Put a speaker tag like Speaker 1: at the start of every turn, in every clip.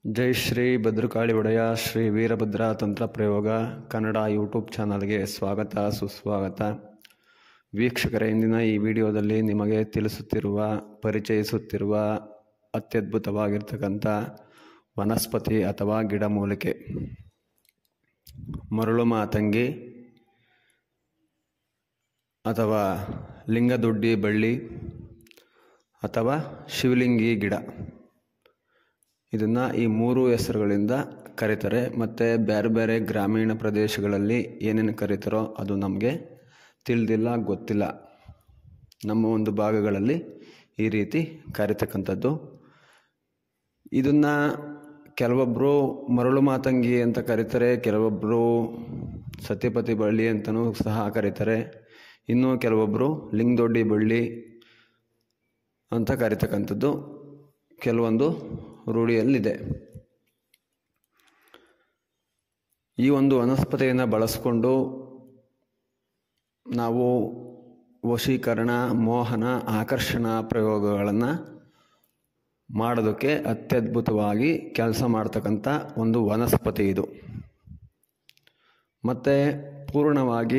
Speaker 1: ಜೈ ಶ್ರೀ ಭದ್ರಕಾಳಿ ಒಡೆಯ ಶ್ರೀ ವೀರಭದ್ರ ತಂತ್ರ ಪ್ರಯೋಗ ಕನ್ನಡ ಯೂಟ್ಯೂಬ್ ಚಾನಲ್ಗೆ ಸ್ವಾಗತ ಸುಸ್ವಾಗತ ವೀಕ್ಷಕರೇ ಇಂದಿನ ಈ ವಿಡಿಯೋದಲ್ಲಿ ನಿಮಗೆ ತಿಳಿಸುತ್ತಿರುವ ಪರಿಚಯಿಸುತ್ತಿರುವ ಅತ್ಯದ್ಭುತವಾಗಿರ್ತಕ್ಕಂಥ ವನಸ್ಪತಿ ಅಥವಾ ಗಿಡಮೂಲಿಕೆ ಮರಳು ಮಾತಂಗಿ ಅಥವಾ ಲಿಂಗದೊಡ್ಡಿ ಬಳ್ಳಿ ಅಥವಾ ಶಿವಲಿಂಗಿ ಗಿಡ ಇದನ್ನು ಈ ಮೂರು ಹೆಸರುಗಳಿಂದ ಕರೀತಾರೆ ಮತ್ತು ಬೇರೆ ಬೇರೆ ಗ್ರಾಮೀಣ ಪ್ರದೇಶಗಳಲ್ಲಿ ಏನೇನು ಕರೀತಾರೋ ಅದು ನಮಗೆ ತಿಳಿದಿಲ್ಲ ಗೊತ್ತಿಲ್ಲ ನಮ್ಮ ಒಂದು ಭಾಗಗಳಲ್ಲಿ ಈ ರೀತಿ ಕರಿತಕ್ಕಂಥದ್ದು ಇದನ್ನು ಕೆಲವೊಬ್ಬರು ಮರಳು ಮಾತಂಗಿ ಅಂತ ಕರೀತಾರೆ ಕೆಲವೊಬ್ಬರು ಸತ್ಯಪತಿ ಬಳ್ಳಿ ಅಂತಲೂ ಸಹ ಕರೀತಾರೆ ಇನ್ನು ಕೆಲವೊಬ್ಬರು ಲಿಂಗದೊಡ್ಡಿ ಬಳ್ಳಿ ಅಂತ ಕರಿತಕ್ಕಂಥದ್ದು ಕೆಲವೊಂದು ರೂಢಿಯಲ್ಲಿದೆ ಈ ಒಂದು ವನಸ್ಪತಿಯನ್ನು ಬಳಸ್ಕೊಂಡು ನಾವು ವಶೀಕರಣ ಮೋಹನ ಆಕರ್ಷಣಾ ಪ್ರಯೋಗಗಳನ್ನು ಮಾಡೋದಕ್ಕೆ ಅತ್ಯದ್ಭುತವಾಗಿ ಕೆಲಸ ಮಾಡ್ತಕ್ಕಂಥ ಒಂದು ವನಸ್ಪತಿ ಇದು ಮತ್ತು ಪೂರ್ಣವಾಗಿ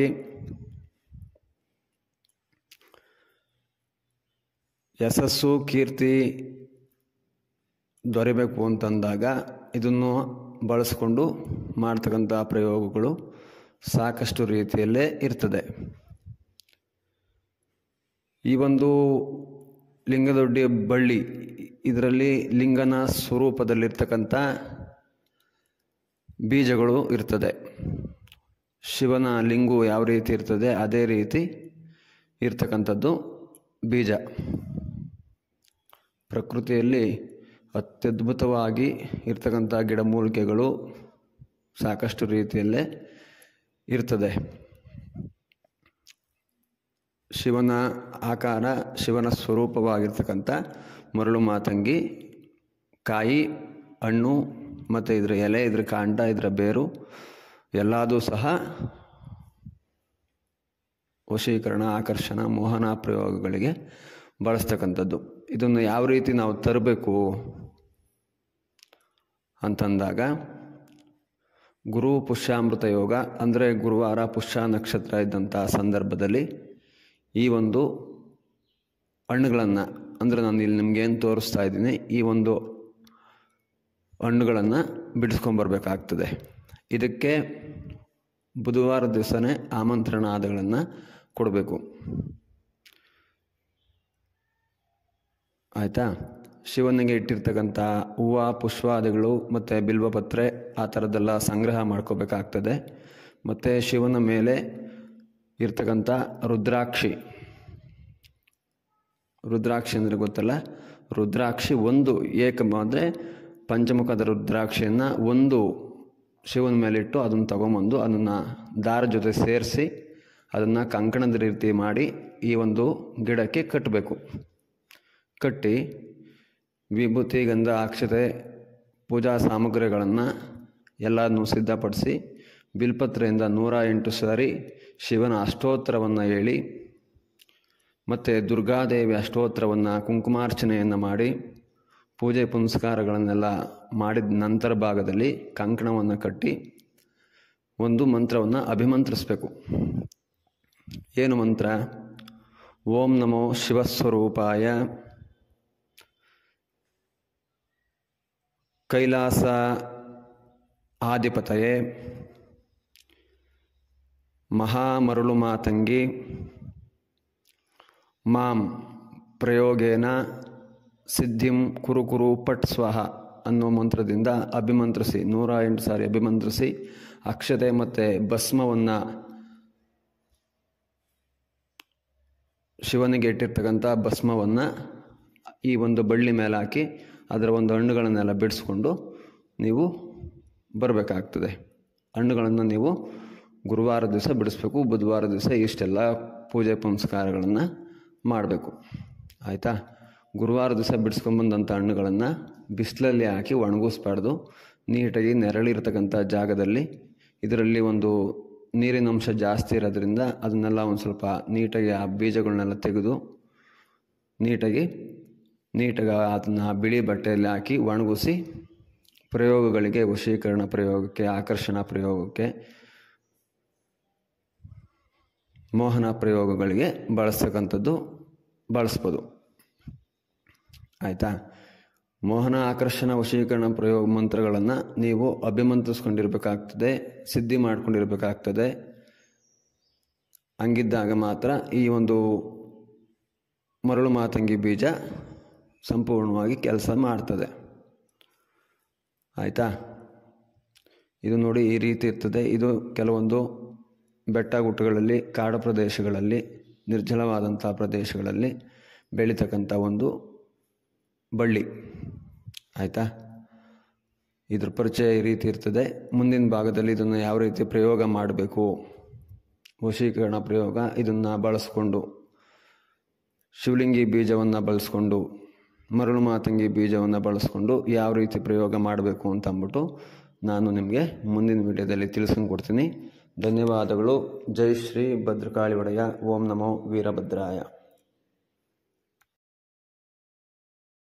Speaker 1: ಯಶಸ್ಸು ಕೀರ್ತಿ ದೊರೆಬೇಕು ಅಂತಂದಾಗ ಇದನ್ನು ಬಳಸ್ಕೊಂಡು ಮಾಡ್ತಕ್ಕಂಥ ಪ್ರಯೋಗಗಳು ಸಾಕಷ್ಟು ರೀತಿಯಲ್ಲೇ ಇರ್ತದೆ ಈ ಒಂದು ಲಿಂಗದೊಡ್ಡಿ ಬಳ್ಳಿ ಇದರಲ್ಲಿ ಲಿಂಗನ ಸ್ವರೂಪದಲ್ಲಿರ್ತಕ್ಕಂಥ ಬೀಜಗಳು ಇರ್ತದೆ ಶಿವನ ಲಿಂಗು ಯಾವ ರೀತಿ ಇರ್ತದೆ ಅದೇ ರೀತಿ ಇರ್ತಕ್ಕಂಥದ್ದು ಬೀಜ ಪ್ರಕೃತಿಯಲ್ಲಿ ಅತ್ಯದ್ಭುತವಾಗಿ ಇರ್ತಕ್ಕಂಥ ಗಿಡಮೂಲಿಕೆಗಳು ಸಾಕಷ್ಟು ರೀತಿಯಲ್ಲೇ ಇರ್ತದೆ ಶಿವನ ಆಕಾರ ಶಿವನ ಸ್ವರೂಪವಾಗಿರ್ತಕ್ಕಂಥ ಮರಳು ಮಾತಂಗಿ ಕಾಯಿ ಹಣ್ಣು ಮತ್ತು ಇದರ ಎಲೆ ಇದರ ಕಾಂಡ ಇದರ ಬೇರು ಎಲ್ಲದೂ ಸಹ ವಶೀಕರಣ ಆಕರ್ಷಣ ಮೋಹನ ಪ್ರಯೋಗಗಳಿಗೆ ಬಳಸ್ತಕ್ಕಂಥದ್ದು ಇದನ್ನು ಯಾವ ರೀತಿ ನಾವು ತರಬೇಕು ಅಂತಂದಾಗ ಗುರು ಪುಷ್ಯಾಮೃತ ಯೋಗ ಅಂದರೆ ಗುರುವಾರ ಪುಷ್ಯ ನಕ್ಷತ್ರ ಇದ್ದಂಥ ಸಂದರ್ಭದಲ್ಲಿ ಈ ಒಂದು ಹಣ್ಣುಗಳನ್ನು ಅಂದರೆ ನಾನು ಇಲ್ಲಿ ನಿಮಗೇನು ತೋರಿಸ್ತಾ ಇದ್ದೀನಿ ಈ ಒಂದು ಹಣ್ಣುಗಳನ್ನು ಬಿಡಿಸ್ಕೊಂಬರ್ಬೇಕಾಗ್ತದೆ ಇದಕ್ಕೆ ಬುಧವಾರ ದಿವಸನೇ ಆಮಂತ್ರಣಾದಗಳನ್ನು ಕೊಡಬೇಕು ಆಯಿತಾ ಶಿವನಿಗೆ ಇಟ್ಟಿರ್ತಕ್ಕಂಥ ಹೂವು ಪುಷ್ಪಾದಿಗಳು ಮತ್ತು ಬಿಲ್ವಪತ್ರೆ ಆ ಥರದ್ದೆಲ್ಲ ಸಂಗ್ರಹ ಮಾಡ್ಕೋಬೇಕಾಗ್ತದೆ ಮತ್ತು ಶಿವನ ಮೇಲೆ ಇರ್ತಕ್ಕಂಥ ರುದ್ರಾಕ್ಷಿ ರುದ್ರಾಕ್ಷಿ ಅಂದರೆ ಗೊತ್ತಲ್ಲ ರುದ್ರಾಕ್ಷಿ ಒಂದು ಏಕ ಅಂದರೆ ಪಂಚಮುಖದ ರುದ್ರಾಕ್ಷಿಯನ್ನು ಒಂದು ಶಿವನ ಮೇಲಿಟ್ಟು ಅದನ್ನು ತೊಗೊಂಬಂದು ಅದನ್ನು ದಾರ ಜೊತೆ ಸೇರಿಸಿ ಅದನ್ನು ಕಂಕಣದ ರೀತಿ ಮಾಡಿ ಈ ಒಂದು ಗಿಡಕ್ಕೆ ಕಟ್ಟಬೇಕು ಕಟ್ಟಿ ವಿಭೂತಿ ಗಂಧ ಅಕ್ಷತೆ ಪೂಜಾ ಸಾಮಗ್ರಿಗಳನ್ನು ಎಲ್ಲನೂ ಸಿದ್ಧಪಡಿಸಿ ಬಿಲ್ಪತ್ರೆಯಿಂದ ನೂರ ಎಂಟು ಸಾರಿ ಶಿವನ ಅಷ್ಟೋತ್ತರವನ್ನು ಹೇಳಿ ಮತ್ತು ದುರ್ಗಾದೇವಿ ಅಷ್ಟೋತ್ತರವನ್ನು ಕುಂಕುಮಾರ್ಚನೆಯನ್ನು ಮಾಡಿ ಪೂಜೆ ಪುನಸ್ಕಾರಗಳನ್ನೆಲ್ಲ ಮಾಡಿದ ನಂತರ ಭಾಗದಲ್ಲಿ ಕಂಕಣವನ್ನು ಕಟ್ಟಿ ಒಂದು ಮಂತ್ರವನ್ನು ಅಭಿಮಂತ್ರಿಸಬೇಕು ಏನು ಮಂತ್ರ ಓಂ ನಮೋ ಶಿವಸ್ವರೂಪಾಯ ಕೈಲಾಸ ಆಧಿಪತಯೇ ಮಹಾಮರುಳು ಮಾತಂಗಿ ಮಾಂ ಪ್ರಯೋಗೇನ ಸಿದ್ಧಿಂ ಕುರು ಕುರು ಪಟ್ ಸ್ವಹ ಅನ್ನೋ ಮಂತ್ರದಿಂದ ಅಭಿಮಂತ್ರಿಸಿ ನೂರ ಎಂಟು ಸಾರಿ ಅಭಿಮಂತ್ರಿಸಿ ಅಕ್ಷತೆ ಮತ್ತು ಭಸ್ಮವನ್ನು ಶಿವನಿಗೆ ಇಟ್ಟಿರ್ತಕ್ಕಂಥ ಭಸ್ಮವನ್ನು ಈ ಒಂದು ಬಳ್ಳಿ ಮೇಲೆ ಹಾಕಿ ಅದರ ಒಂದು ಹಣ್ಣುಗಳನ್ನೆಲ್ಲ ಬಿಡಿಸ್ಕೊಂಡು ನೀವು ಬರಬೇಕಾಗ್ತದೆ ಹಣ್ಣುಗಳನ್ನು ನೀವು ಗುರುವಾರ ದಿವಸ ಬಿಡಿಸ್ಬೇಕು ಬುಧವಾರ ದಿವಸ ಇಷ್ಟೆಲ್ಲ ಪೂಜೆ ಪುನಸ್ಕಾರಗಳನ್ನು ಮಾಡಬೇಕು ಆಯಿತಾ ಗುರುವಾರ ದಿವಸ ಬಿಡಿಸ್ಕೊಂಬಂದಂಥ ಹಣ್ಣುಗಳನ್ನು ಬಿಸಿಲಲ್ಲಿ ಹಾಕಿ ಒಣಗಿಸ್ಬಾರ್ದು ನೀಟಾಗಿ ನೆರಳಿರ್ತಕ್ಕಂಥ ಜಾಗದಲ್ಲಿ ಇದರಲ್ಲಿ ಒಂದು ನೀರಿನ ಅಂಶ ಜಾಸ್ತಿ ಇರೋದ್ರಿಂದ ಅದನ್ನೆಲ್ಲ ಒಂದು ಸ್ವಲ್ಪ ನೀಟಾಗಿ ಆ ಬೀಜಗಳನ್ನೆಲ್ಲ ತೆಗೆದು ನೀಟಾಗಿ ನೀಟಾಗಿ ಅದನ್ನು ಬಿಳಿ ಬಟ್ಟೆಯಲ್ಲಿ ಹಾಕಿ ಒಣಗಿಸಿ ಪ್ರಯೋಗಗಳಿಗೆ ವಶೀಕರಣ ಪ್ರಯೋಗಕ್ಕೆ ಆಕರ್ಷಣಾ ಪ್ರಯೋಗಕ್ಕೆ ಮೋಹನ ಪ್ರಯೋಗಗಳಿಗೆ ಬಳಸ್ತಕ್ಕಂಥದ್ದು ಬಳಸ್ಬೋದು ಆಯಿತಾ ಮೋಹನ ಆಕರ್ಷಣ ವಶೀಕರಣ ಪ್ರಯೋಗ ಮಂತ್ರಗಳನ್ನು ನೀವು ಅಭಿಮಂತ್ರಿಸ್ಕೊಂಡಿರ್ಬೇಕಾಗ್ತದೆ ಸಿದ್ಧಿ ಮಾಡ್ಕೊಂಡಿರ್ಬೇಕಾಗ್ತದೆ ಹಂಗಿದ್ದಾಗ ಮಾತ್ರ ಈ ಒಂದು ಮರಳು ಮಾತಂಗಿ ಬೀಜ ಸಂಪೂರ್ಣವಾಗಿ ಕೆಲಸ ಮಾಡ್ತದೆ ಆಯಿತಾ ಇದು ನೋಡಿ ಈ ರೀತಿ ಇರ್ತದೆ ಇದು ಕೆಲವೊಂದು ಬೆಟ್ಟ ಗುಟ್ಟಗಳಲ್ಲಿ ಕಾಡು ಪ್ರದೇಶಗಳಲ್ಲಿ ನಿರ್ಜಲವಾದಂಥ ಪ್ರದೇಶಗಳಲ್ಲಿ ಬೆಳೀತಕ್ಕಂಥ ಒಂದು ಬಳ್ಳಿ ಆಯಿತಾ ಇದ್ರ ಪರಿಚಯ ಈ ರೀತಿ ಇರ್ತದೆ ಮುಂದಿನ ಭಾಗದಲ್ಲಿ ಇದನ್ನು ಯಾವ ರೀತಿ ಪ್ರಯೋಗ ಮಾಡಬೇಕು ವಶೀಕರಣ ಪ್ರಯೋಗ ಇದನ್ನು ಬಳಸ್ಕೊಂಡು ಶಿವಲಿಂಗಿ ಬೀಜವನ್ನು ಬಳಸ್ಕೊಂಡು ಮರಳು ಮಾತಂಗಿ ಬೀಜವನ್ನು ಬಳಸ್ಕೊಂಡು ಯಾವ ರೀತಿ ಪ್ರಯೋಗ ಮಾಡಬೇಕು ಅಂತ ಅಂದ್ಬಿಟ್ಟು ನಾನು ನಿಮಗೆ ಮುಂದಿನ ವಿಡಿಯೋದಲ್ಲಿ ತಿಳಿಸ್ಕೊಂಡು ಕೊಡ್ತೀನಿ ಧನ್ಯವಾದಗಳು ಜೈ ಶ್ರೀ ಭದ್ರಕಾಳಿ ಒಡೆಯ ಓಂ ನಮೋ ವೀರಭದ್ರಾಯ